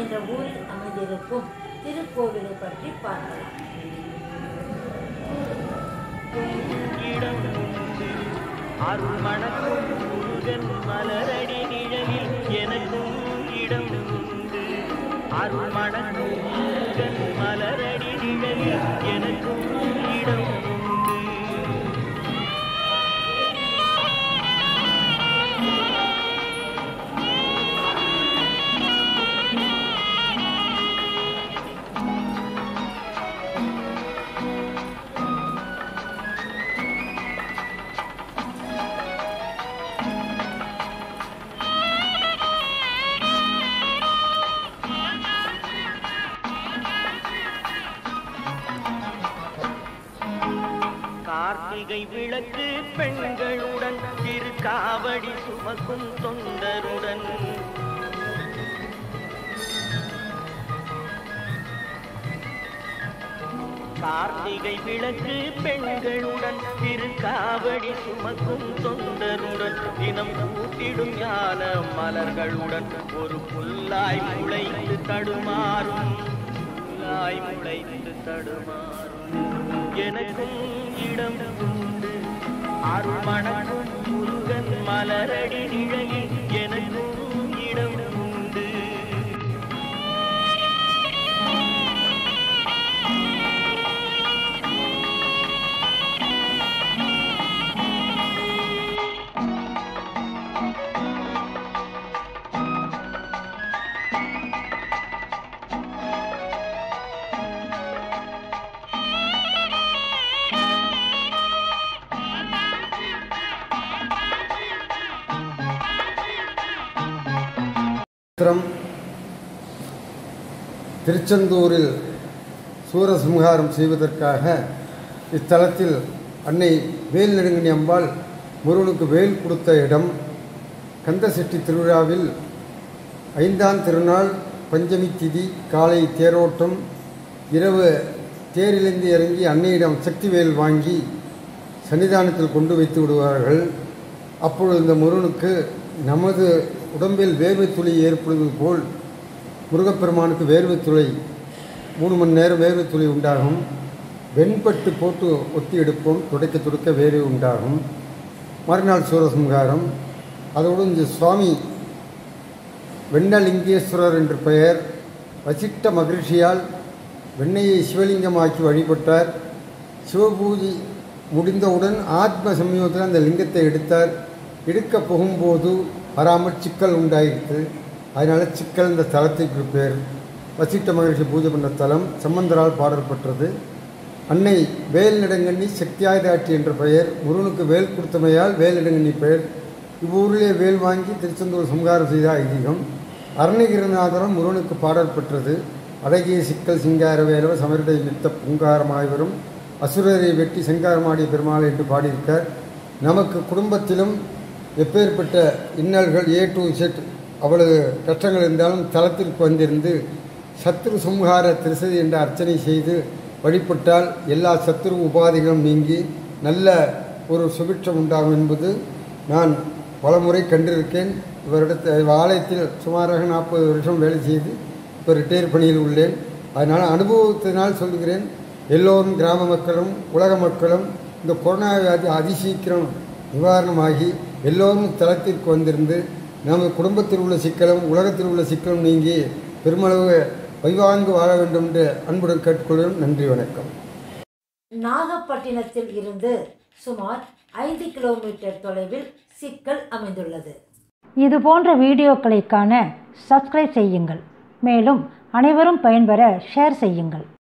என்ற ஊரில் அமைந்திருக்கும் திருக்கோவிலை பற்றி பார்க்கலாம் இடம் உண்டு அருள் மணக்கும் முருகன் மலரடி நிழலில் எனக்கும் இடம் உண்டு அருள் மணக்கும் முருகன் மலரடி நிழலில் எனக்கும் இடம் உண்டு கார்த்திகை விளக்கு பெண்களுடன் திரு காவடி சுமக்கும் தொண்டருடன் கார்த்திகை விளக்கு பெண்களுடன் திரு காவடி சுமக்கும் தொண்டருடன் தினம் கூட்டிடும் ஞான மலர்களுடன் ஒரு புல்லாய் முளைத்து தடுமாறும் புல்லாய் முளைத்து தடுமாறும் எனக்கும் இடம் உண்டு அருமணக்கும் முருகன் மலரடி நிழலில் எனக்கும் இடம் உண்டு சித்திரம் திருச்செந்தூரில் சூரசம்ஹாரம் செய்வதற்காக இத்தலத்தில் அன்னை வேல் நெடுங்கனி அம்பாள் முருகனுக்கு வேல் கொடுத்த இடம் கந்தசெட்டி திருவிழாவில் ஐந்தாம் திருநாள் பஞ்சமி திதி காலை தேரோட்டம் இரவு தேரிலிருந்து இறங்கி அன்னையிடம் சக்தி வேல் வாங்கி சன்னிதானத்தில் கொண்டு வைத்து விடுவார்கள் அப்பொழுது இந்த முருகனுக்கு நமது உடம்பில் வேர்வை துளி ஏற்படுவது போல் முருகப்பெருமானுக்கு வேர்வை துளை மூணு மணி நேரம் வேர்வை துளி உண்டாகும் வெண்பட்டு போட்டு ஒத்தி எடுப்போம் துடைக்க துடைக்க வேர்வை உண்டாகும் மறுநாள் சூரசம்ஹாரம் அதோடு இந்த சுவாமி வெண்ணலிங்கேஸ்வரர் என்று பெயர் வசிட்ட மகிழ்ச்சியால் வெண்ணையை சிவலிங்கமாக்கி வழிபட்டார் சிவபூஜை முடிந்தவுடன் ஆத்ம சமயத்தில் அந்த லிங்கத்தை எடுத்தார் எடுக்க போகும்போது வராமல் சிக்கல் உண்டாயிற்று அதனால் சிக்கல் இந்த தலத்துக்கு பேர் வசிட்ட மகிழ்ச்சி பூஜை பண்ண தலம் சம்பந்தரால் பாடல்பட்டது அன்னை வேல் நெடுங்கண்ணி சக்தியாயுதாட்சி என்ற பெயர் முருகனுக்கு வேல் கொடுத்தமையால் வேல் நெடுங்கண்ணி பெயர் இவ்வூரிலே வேல் வாங்கி திருச்செந்தூர் சம்ஹாரம் செய்த ஐதீகம் அருணகிரிநாதரும் முருகனுக்கு பாடல் பெற்றது அழகிய சிக்கல் சிங்கார வேலவ சமரிடை மித்த புங்காரமாய் வரும் அசுரரை வெட்டி செங்காரமாடிய பெருமாள் என்று பாடியிருக்கார் நமக்கு குடும்பத்திலும் எப்பேற்பட்ட இன்னல்கள் ஏ டு செட் அவ்வளவு கஷ்டங்கள் இருந்தாலும் தலத்திற்கு வந்திருந்து சத்ரு சம்ஹார திருசதி என்ற அர்ச்சனை செய்து வழிபட்டால் எல்லா சத்ரு உபாதைகளும் நீங்கி நல்ல ஒரு சுபிட்சம் உண்டாகும் என்பது நான் பலமுறை கண்டிருக்கேன் இவரிடத்த ஆலயத்தில் சுமாராக நாற்பது வருஷம் வேலை செய்து இப்போ ரிட்டையர் பணியில் உள்ளேன் அதனால் அனுபவத்தினால் சொல்லுகிறேன் எல்லோரும் கிராம மக்களும் உலக மக்களும் இந்த கொரோனா வியாதி அதிசீக்கிரம் நிவாரணமாகி எல்லோரும் தளத்திற்கு வந்திருந்து நமது குடும்பத்தில் உள்ள சிக்கலும் உலகத்தில் உள்ள சிக்கலும் நீங்கி பெருமளவு வைவாங்கு வாழ வேண்டும் என்று அன்புடன் கேட்டுக்கொள்கிறேன் நன்றி வணக்கம் நாகப்பட்டினத்தில் இருந்து சுமார் ஐந்து கிலோமீட்டர் தொலைவில் சிக்கல் அமைந்துள்ளது இது போன்ற வீடியோக்களை காண சப்ஸ்கிரைப் செய்யுங்கள் மேலும் அனைவரும் பயன்பெற ஷேர் செய்யுங்கள்